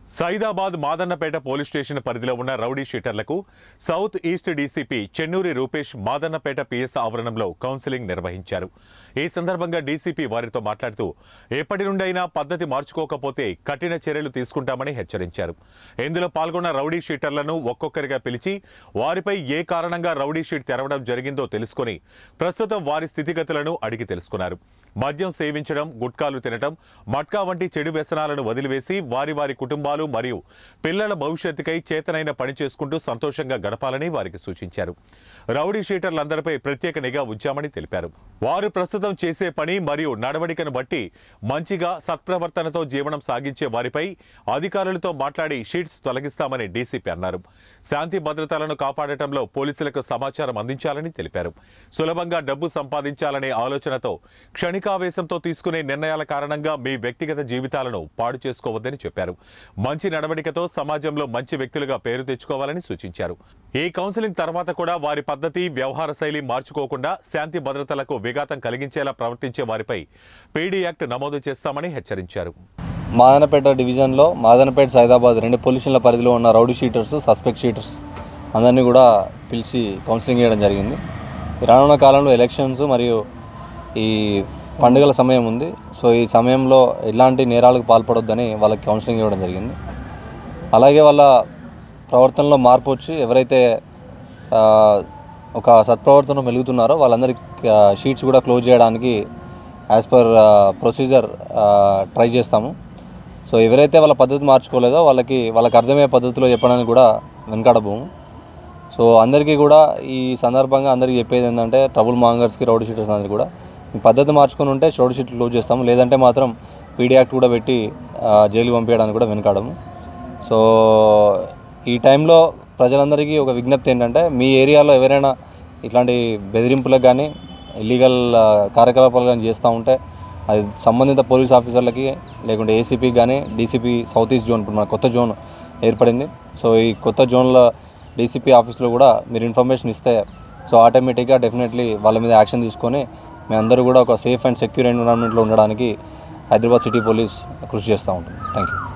Saidabad Madannapet police station పరిధిలో ఉన్న rowdy షీటర్లకు south east DCP Chennuri Rupesh Madannapet PS ఆవరణంలో కౌన్సిలింగ్ నిర్వహించారు ఈ సందర్భంగా డీసీపీ వారితో మాట్లాడుతూ ఎప్పటి నుండైనా పద్ధతి మార్చుకోకపోతే కఠిన చర్యలు తీసుకుంటామని హెచ్చరించారు ఇందులో పాల్గొన్న రౌడీ షీటర్లను ఒక్కొక్కరిగా పిలిచి వారిపై ఏ కారణంగా రౌడీ షీట్ తెరవడం జరిగిందో తెలుసుకొని ప్రస్తుతం వారి స్థితిగతులను అడిగి తెలుసుకున్నారు మద్యం సేవించడం గుట్కాలు తినటం మట్కా వంటి చెడు వ్యసనాలను వదిలివేసి వారి వారి కుటుంబాలు మరియు పిల్లల భవిష్యత్తుకై చేతనైన పని చేసుకుంటూ సంతోషంగా గడపాలని వారికి సూచించారు రౌడీ షీటర్లందరిపై ప్రత్యేక నిఘా ఉంచామని తెలిపారు వారు ప్రస్తుతం చేసే పని మరియు నడవడికను బట్టి మంచిగా సత్ప్రవర్తనతో జీవనం సాగించే వారిపై అధికారులతో మాట్లాడి షీట్స్ తొలగిస్తామని డీసీపీ అన్నారు శాంతి భద్రతలను కాపాడటంలో పోలీసులకు సమాచారం అందించాలని తెలిపారు సులభంగా డబ్బు సంపాదించాలనే ఆలోచనతో క్షణికావేశంతో తీసుకునే నిర్ణయాల కారణంగా మీ వ్యక్తిగత జీవితాలను పాడు చేసుకోవద్దని చెప్పారు మంచి నడవడికతో సమాజంలో మంచి వ్యక్తులుగా పేరు తెచ్చుకోవాలని సూచించారు ఈ కౌన్సిలింగ్ తర్వాత కూడా వారి పద్ధతి వ్యవహార శైలి మార్చుకోకుండా శాంతి భద్రతలకు విఘాతం కలిగించేలా ప్రవర్తించే వారిపై పీడీ యాక్ట్ నమోదు చేస్తామని హెచ్చరించారు మాదనపేట డివిజన్లో మాదనపేట సైదాబాద్ రెండు పొల్యూషన్ల పరిధిలో ఉన్న రౌడీ షీటర్స్ సస్పెక్ట్ షీటర్స్ అందరినీ కూడా పిలిచి కౌన్సిలింగ్ చేయడం జరిగింది రానున్న కాలంలో ఎలక్షన్స్ మరియు ఈ పండుగల సమయం ఉంది సో ఈ సమయంలో ఎలాంటి నేరాలకు పాల్పడొద్దని వాళ్ళకి కౌన్సిలింగ్ ఇవ్వడం జరిగింది అలాగే వాళ్ళ ప్రవర్తనలో మార్పు వచ్చి ఎవరైతే ఆ, ఒక సత్ప్రవర్తన మెలుగుతున్నారో వాళ్ళందరికీ షీట్స్ కూడా క్లోజ్ చేయడానికి యాజ్ పర్ ప్రొసీజర్ ట్రై చేస్తాము సో ఎవరైతే వాళ్ళ పద్ధతి మార్చుకోలేదో వాళ్ళకి వాళ్ళకి అర్థమయ్యే పద్ధతిలో చెప్పడానికి కూడా వెనకాడబోము సో అందరికీ కూడా ఈ సందర్భంగా అందరికీ చెప్పేది ఏంటంటే ట్రబుల్ మాంగర్స్కి రౌడీ షీటర్స్ అందరికీ కూడా ఈ పద్ధతి మార్చుకొని ఉంటే రౌడీ షీట్లు క్లోజ్ చేస్తాము లేదంటే మాత్రం పీడీ యాక్ట్ కూడా పెట్టి ఆ, జైలుకి పంపించడానికి కూడా వెనకాడము సో ఈ టైంలో ప్రజలందరికీ ఒక విజ్ఞప్తి ఏంటంటే మీ ఏరియాలో ఎవరైనా ఇట్లాంటి బెదిరింపులకు కానీ ఇల్లీగల్ కార్యకలాపాలు కానీ చేస్తూ ఉంటే అది సంబంధిత పోలీస్ ఆఫీసర్లకి లేకుంటే ఏసీపీకి కానీ డీసీపీ సౌత్ ఈస్ట్ జోన్ ఇప్పుడు మన కొత్త జోన్ ఏర్పడింది సో ఈ కొత్త జోన్లో డీసీపీ ఆఫీస్లో కూడా మీరు ఇన్ఫర్మేషన్ ఇస్తే సో ఆటోమేటిక్గా డెఫినెట్లీ వాళ్ళ మీద యాక్షన్ తీసుకొని మేమందరూ కూడా ఒక సేఫ్ అండ్ సెక్యూర్ ఎన్విరాన్మెంట్లో ఉండడానికి హైదరాబాద్ సిటీ పోలీస్ కృషి చేస్తూ ఉంటుంది థ్యాంక్ యూ